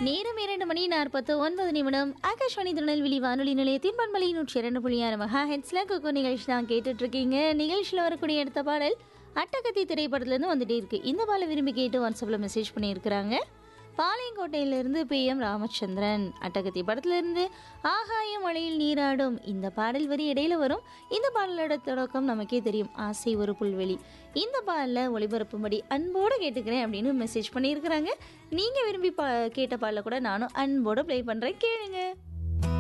நேரம் இரண்டு மணி நாற்பத்து ஒன்பது நிமிடம் ஆகாஷ்வாணி திருநெல்வேலி வானொலி நிலையத்தின் பண்பலை நூற்றி இரண்டு புள்ளி ஆறு மகா ஹெட்ஸ்ல குக்கு நிகழ்ச்சி தான் கேட்டுட்டு இருக்கீங்க நிகழ்ச்சியில் வரக்கூடிய அடுத்த பாடல் அட்டகத்தி திரைப்படத்துலேருந்து வந்துட்டே இருக்கு இந்த பாடலை விரும்பி கேட்டு வாட்ஸ்அப்பில் மெசேஜ் பண்ணியிருக்கிறாங்க பாளையங்கோட்டையிலிருந்து பி எம் ராமச்சந்திரன் அட்டகத்தி படத்திலிருந்து ஆகாயம் மழையில் நீராடும் இந்த பாடல் வரி இடையில வரும் இந்த பாடலோட தொடக்கம் நமக்கே தெரியும் ஆசை ஒரு புல்வெளி இந்த பாடலில் ஒளிபரப்பும்படி அன்போடு கேட்டுக்கிறேன் அப்படின்னு மெசேஜ் பண்ணியிருக்கிறாங்க நீங்கள் விரும்பி பா கேட்ட பாடலை கூட நானும் அன்போடு ப்ளே பண்ணுறேன் கேளுங்க